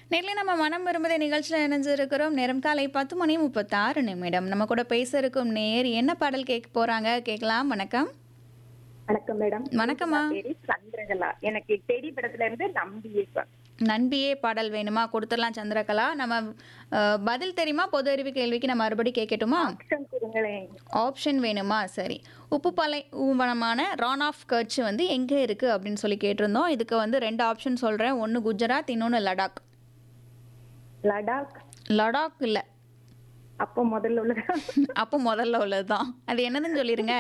நேர்ல நம்ம மனம் விரும்புதே நிகழ்ச்சியில் இணைஞ்சிருக்கிறோம் நேரம் காலை பத்து மணி முப்பத்தாறு நிமிடம் நம்ம கூட பேச இருக்கும் நேர் என்ன பாடல் கேட்க போறாங்க கேட்கலாம் வணக்கம் வணக்கம் மேடம் வணக்கம்மா. பேரு சந்திரகலா எனக்கு டெடி படத்துல இருந்து நம்பியே சார் நண்பியே பாடல் வேணுமா கொடுத்துடலாம் சந்திரகலா நம்ம அஹ், பதில் தெரியுமா பொது அறிவு கேள்விக்கு நம்ம மறுபடி கேட்கட்டுமா ஆப்ஷன் கொடுங்களேன் ஆப்ஷன் வேணுமா சரி உப்புப்பாலை ஊவனமான ரான் ஆஃப் கட்ச் வந்து எங்கே இருக்குது அப்படின்னு சொல்லி கேட்டிருந்தோம் இதுக்கு வந்து ரெண்டு ஆப்ஷன் சொல்கிறேன் ஒன்று குஜராத் இன்னொன்று லடாக் லடாக் லடாக் இல்லை அப்போ முதல்ல உள்ள அப்போ முதல்ல உள்ளது தான் அது என்னதுன்னு சொல்லிடுங்க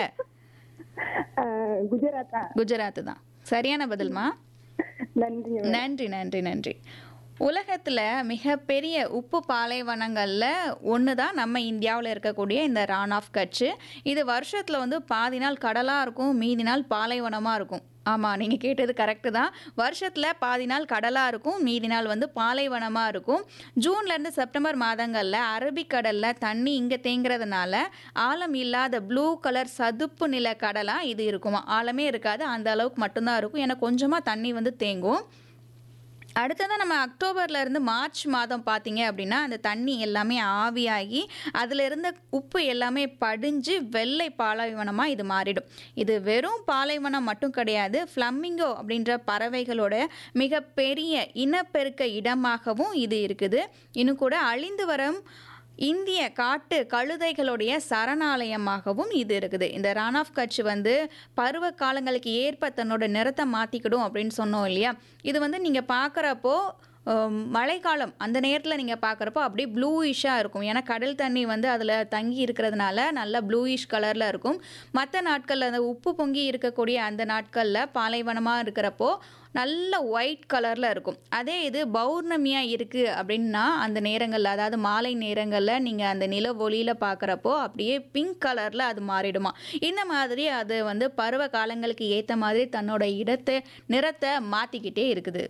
அஹ், குஜராத்தா குஜராத் தான் சரியான பதில்மா நன்றி நன்றி நன்றி நன்றி உலகத்தில் மிகப்பெரிய உப்பு பாலைவனங்களில் ஒன்று தான் நம்ம இந்தியாவில் இருக்கக்கூடிய இந்த ரான் ஆஃப் கட்ச் இது வருஷத்தில் வந்து பாதி நாள் கடலாக இருக்கும் மீதி நாள் பாலைவனமாக இருக்கும் ஆமாம் நீங்கள் கேட்டது கரெக்டு தான் வருஷத்தில் பாதி நாள் கடலாக இருக்கும் மீதி நாள் வந்து பாலைவனமாக இருக்கும் ஜூன்லேருந்து செப்டம்பர் மாதங்களில் அரபிக்கடலில் தண்ணி இங்கே தேங்குறதுனால ஆழம் இல்லாத ப்ளூ கலர் சதுப்பு நில கடலாக இது இருக்குமா ஆழமே இருக்காது அந்த அளவுக்கு மட்டும்தான் இருக்கும் ஏன்னா கொஞ்சமாக தண்ணி வந்து தேங்கும் அடுத்தது நம்ம அக்டோபர்ல இருந்து மார்ச் மாதம் பார்த்தீங்க அப்படின்னா அந்த தண்ணி எல்லாமே ஆவியாகி அதில் இருந்த உப்பு எல்லாமே படிஞ்சு வெள்ளை பாலைவனமாக இது மாறிடும் இது வெறும் பாலைவனம் மட்டும் கிடையாது ஃப்ளமிங்கோ அப்படின்ற பறவைகளோட மிகப்பெரிய இனப்பெருக்க இடமாகவும் இது இருக்குது இன்னும் கூட அழிந்து வரும் இந்திய காட்டு கழுதைகளுடைய சரணாலயமாகவும் இது இருக்குது இந்த ரான் ஆஃப் கட்ச் வந்து பருவ காலங்களுக்கு ஏற்ப தன்னோட நிறத்தை மாற்றிக்கிடும் அப்படின்னு சொன்னோம் இல்லையா இது வந்து நீங்கள் பார்க்குறப்போ மழைக்காலம் அந்த நேரத்தில் நீங்கள் பார்க்குறப்போ அப்படியே ப்ளூயிஷாக இருக்கும் ஏன்னா கடல் தண்ணி வந்து அதில் தங்கி இருக்கிறதுனால நல்லா ப்ளூயிஷ் கலரில் இருக்கும் மற்ற நாட்களில் அந்த உப்பு பொங்கி இருக்கக்கூடிய அந்த நாட்களில் பாலைவனமாக இருக்கிறப்போ நல்ல ஒயிட் கலரில் இருக்கும் அதே இது பௌர்ணமியாக இருக்குது அப்படின்னா அந்த நேரங்களில் அதாவது மாலை நேரங்களில் நீங்கள் அந்த நில ஒளியில் பார்க்குறப்போ அப்படியே பிங்க் கலரில் அது மாறிடுமா இந்த மாதிரி அது வந்து பருவ காலங்களுக்கு ஏற்ற மாதிரி தன்னோட இடத்தை நிறத்தை மாற்றிக்கிட்டே இருக்குது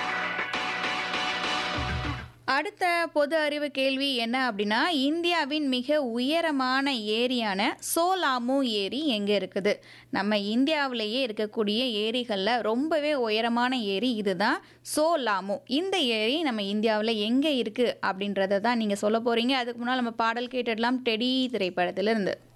அடுத்த பொது அறிவு கேள்வி என்ன அப்படின்னா இந்தியாவின் மிக உயரமான ஏரியான சோலாமு ஏரி எங்கே இருக்குது நம்ம இந்தியாவிலேயே இருக்கக்கூடிய ஏரிகளில் ரொம்பவே உயரமான ஏரி இதுதான் சோலாமு இந்த ஏரி நம்ம இந்தியாவில் எங்கே இருக்குது அப்படின்றத தான் நீங்கள் சொல்ல போகிறீங்க அதுக்கு முன்னால் நம்ம பாடல் கேட்டுடலாம் டெடி திரைப்படத்திலிருந்து